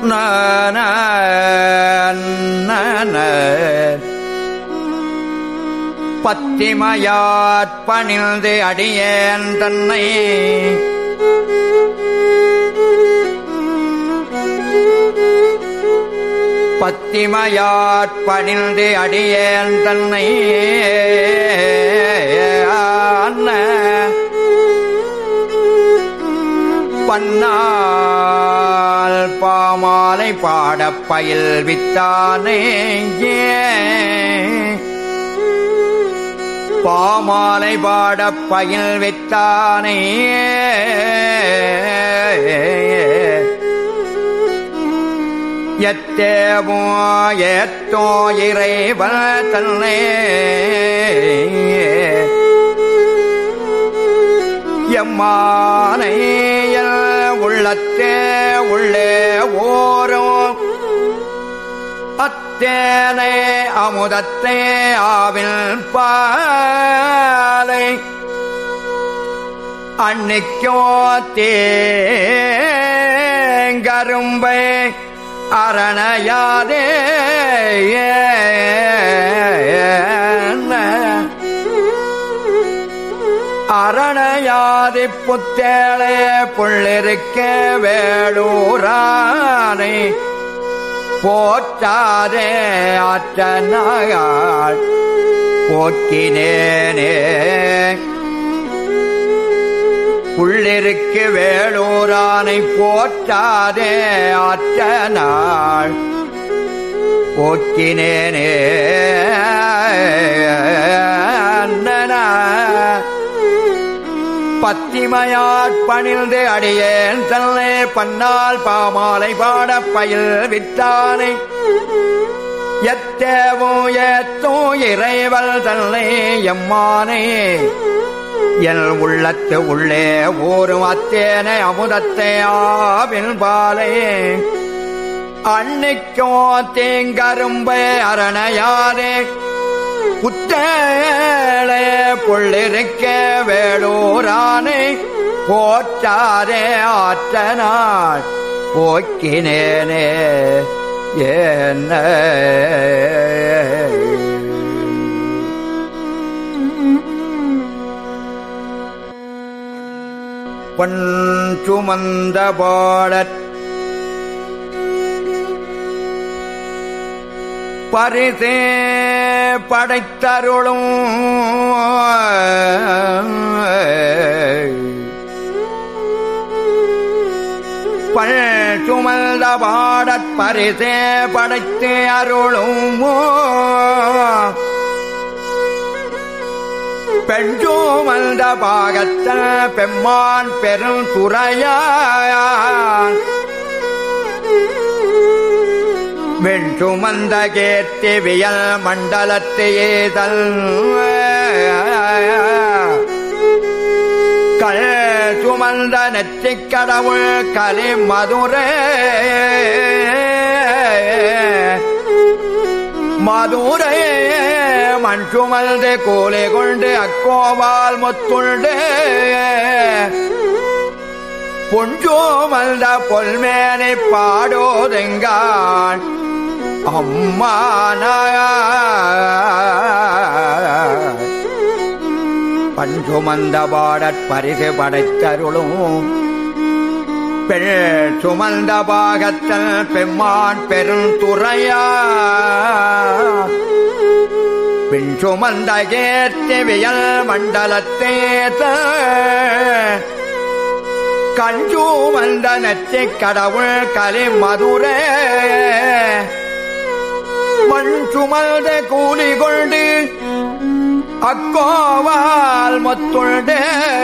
பத்திமையாற்பணிந்து அடியேன் தன்னை பத்திமையாற்பணிந்து அடியேன் தன்னை அன்ன பன்னால் பாமாலை பாடப் பயில் வித்தானே பாமாலை பாடப் பயில் வித்தானே எத்தேவோ ஏத்தோ இறைவன் தன்னை எம்மானையல் உள்ளத்தே உள்ளே ஓரும் அத்தேனை அமுதத்தே ஆவில் பாலை அன்னைக்கோ தேங்கரும்பை அரணயாதே அரணயாதி புத்தேளே புள்ளிருக்க வேளூரானை போற்றாதே ஆற்றனாள் போக்கினேனே புள்ளிருக்கு வேளூரானை போற்றாதே ஆற்றனாள் போக்கினேனே அண்ணனா பத்திமையாற்பணிந்து அடியேன் தன்னை பன்னால் பாமாலை பாடப் பயில் வித்தானை எத்தேவோ ஏத்தோ இறைவல் தன்னை எம்மானே என் உள்ளத்து உள்ளே ஊரும் அத்தேனை அமுதத்தை ஆவின் பாலை அன்னைக்கோ தேங்கரும்பை அரணையாதே புத்தேளே புள்ளிருக்க வேளூரானை போற்றாதே ஆற்றனாள் போக்கினேனே என்ன பொன் சுமந்த பாடற் பரிசே படைத்தருளும் பல் சுமந்த பாடற் பரிசே படைத்து அருளும் பெண்சுமந்த பாகத்த பெம்மான் பெரும் துறையான் வெண்சுமந்த கேத்தி வியல் மண்டலத்து ஏதல் கள் சுமந்த நெற்றிக் கடவுள் கலி மதுரை மதுரை மண் சுமந்து கோலை கொண்டு அக்கோவால் முத்துண்டு பொஞ்சோமல்த பொல்மேனை பாடோதெங்கான் அம்மானாய பஞ்சுமந்த பாடற் பரிசு படைத்தருளும் பெண் சுமந்த பாகத்தல் பெம்மான் பெருந்துறையா பின் சுமந்த கேத்தி வியல் மண்டலத்தேத கஞ்சு வந்த நெற்றி கடவுள் கலி மதுரை மண் சுமந்த கூலி கொண்டு அக்கோவால் மொத்துண்டு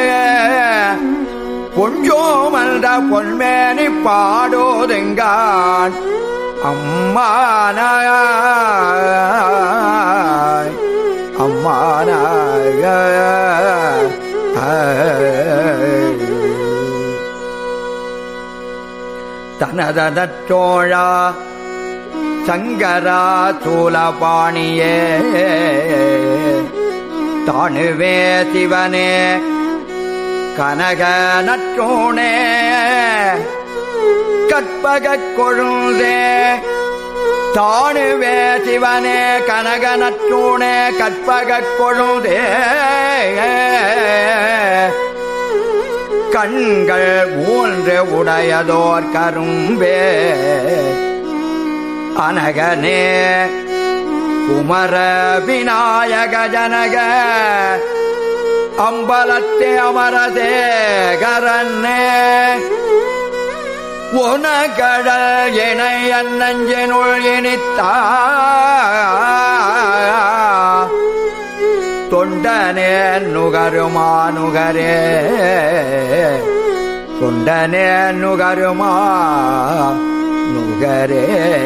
பொஞ்சோ மல்த பொன்மேனி பாடோதெங்கான் அம்மானாய் அம்மானாய் தனதனச்சோழா சங்கரா சூலபாணியே தானுவே சிவனே கனக நற்றோணே கற்பகக் கொழுந்தே தானுவே சிவனே கனகனற்றூனே கற்பகக் கொழுந்தே கண்கள் மூன்று உடையதோர் கரும்பே அனகனே குமர விநாயக ஜனக அம்பலத்தே அமரதேகரன்னே உனகடல் இணை அன்னஞ்சனுள் இனித்தா தொண்டனே நுகருமா நுகரே தொண்டனே நுகருமா நுகரே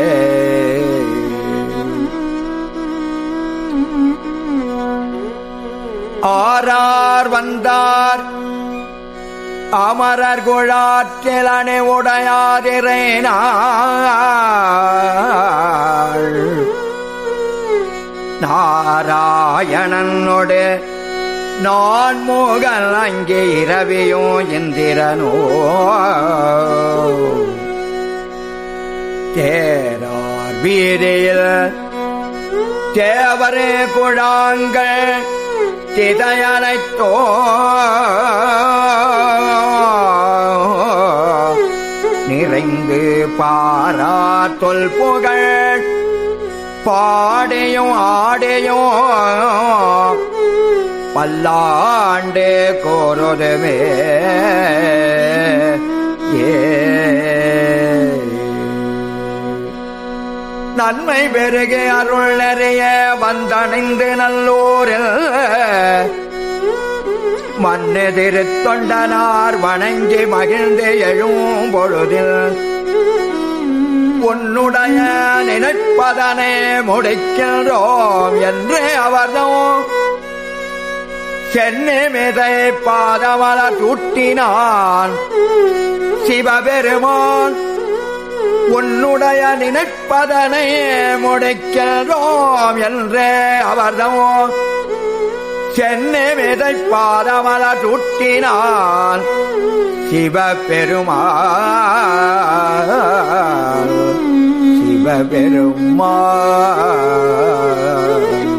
ஆரார் வந்தார் அமரர் குழாற்றிலனை உடையாதிரேனா நாராயணனோடு நான் மோகல் அங்கே இரவியும் இந்திரனோ தேரார் வீதியில் தேவரே குழாங்கள் திதையனைத்தோ நிறைந்து பாரா தொல் புகழ் பாடையும் ஆடையும் பல்லாண்டு கோருதுமே ஏ நன்மை பெருக அருள் நிறைய வந்தணைந்து நல்லூரில் மண்ணு திருத்தொண்டனார் வணங்கி மகிழ்ந்து எழும் பொழுதில் உன்னுடைய நினைப்பதனை முடிக்கின்றோம் என்று அவர்தம் சென்னை மிதை பாதமலர் சூட்டினான் சிவபெருமான் உன்னுடைய நினைப்பதனை முடிக்கிறோம் என்றே அவர்தமோ சென்னை விதை பாதமல சுட்டினான் சிவபெருமான் சிவபெருமான்